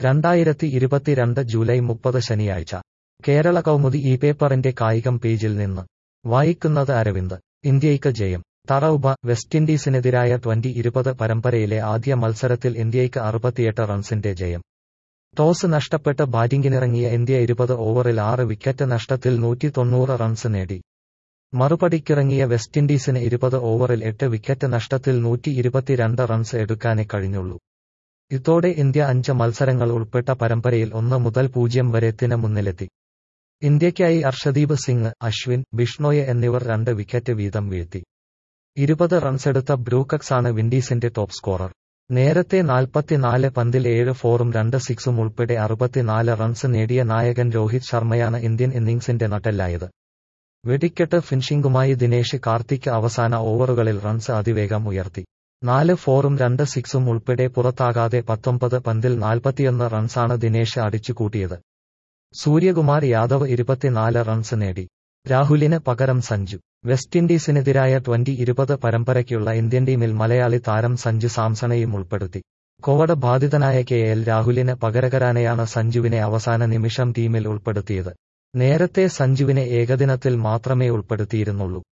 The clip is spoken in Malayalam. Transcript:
രണ്ടായിരത്തി ഇരുപത്തിരണ്ട് ജൂലൈ മുപ്പത് ശനിയാഴ്ച കേരള കൗമുദി ഈ പേപ്പറിന്റെ കായികം പേജിൽ നിന്ന് വായിക്കുന്നത് അരവിന്ദ് ഇന്ത്യയ്ക്ക് ജയം തറൗബ വെസ്റ്റിൻഡീസിനെതിരായ ട്വന്റി ഇരുപത് പരമ്പരയിലെ ആദ്യ മത്സരത്തിൽ ഇന്ത്യയ്ക്ക് അറുപത്തിയെട്ട് റൺസിന്റെ ജയം ടോസ് നഷ്ടപ്പെട്ട് ബാറ്റിംഗിനിറങ്ങിയ ഇന്ത്യ ഇരുപത് ഓവറിൽ ആറ് വിക്കറ്റ് നഷ്ടത്തിൽ നൂറ്റി തൊണ്ണൂറ് റൺസ് നേടി മറുപടിക്കിറങ്ങിയ വെസ്റ്റിൻഡീസിന് ഇരുപത് ഓവറിൽ എട്ട് വിക്കറ്റ് നഷ്ടത്തിൽ നൂറ്റി ഇരുപത്തിരണ്ട് റൺസ് എടുക്കാനേ കഴിഞ്ഞുള്ളൂ ഇതോടെ ഇന്ത്യ അഞ്ച് മത്സരങ്ങൾ ഉൾപ്പെട്ട പരമ്പരയിൽ ഒന്ന് മുതൽ പൂജ്യം വരെത്തിന് മുന്നിലെത്തി ഇന്ത്യയ്ക്കായി അർഷദീപ് സിംഗ് അശ്വിൻ ബിഷ്ണോയ് എന്നിവർ രണ്ട് വിക്കറ്റ് വീതം വീഴ്ത്തി ഇരുപത് റൺസെടുത്ത ബ്രൂക്കക്സാണ് വിൻഡീസിന്റെ ടോപ്പ് സ്കോറർ നേരത്തെ നാൽപ്പത്തിനാല് പന്തിൽ ഏഴ് ഫോറും രണ്ട് സിക്സും ഉൾപ്പെടെ അറുപത്തിനാല് റൺസ് നേടിയ നായകൻ രോഹിത് ശർമ്മയാണ് ഇന്ത്യൻ ഇന്നിംഗ്സിന്റെ നട്ടെല്ലായത് വെടിക്കെട്ട് ഫിനിഷിംഗുമായി ദിനേശ് കാർത്തിക് അവസാന ഓവറുകളിൽ റൺസ് അതിവേഗം ഉയർത്തി നാല് ഫോറും രണ്ട് സിക്സും ഉൾപ്പെടെ പുറത്താകാതെ പത്തൊമ്പത് പന്തിൽ നാൽപ്പത്തിയൊന്ന് റൺസാണ് ദിനേശ് അടിച്ചുകൂട്ടിയത് സൂര്യകുമാർ യാദവ് ഇരുപത്തിനാല് റൺസ് നേടി രാഹുലിന് പകരം സഞ്ജു വെസ്റ്റ് ഇൻഡീസിനെതിരായ ട്വന്റി ഇരുപത് പരമ്പരയ്ക്കുള്ള ഇന്ത്യൻ ടീമിൽ മലയാളി താരം സഞ്ജു സാംസണെയും ഉൾപ്പെടുത്തി കോവഡ് ബാധിതനായ കെ എൽ രാഹുലിന് പകരക്കാരനെയാണ് സഞ്ജുവിനെ അവസാന നിമിഷം ടീമിൽ ഉൾപ്പെടുത്തിയത് നേരത്തെ സഞ്ജുവിനെ ഏകദിനത്തിൽ മാത്രമേ ഉൾപ്പെടുത്തിയിരുന്നുള്ളൂ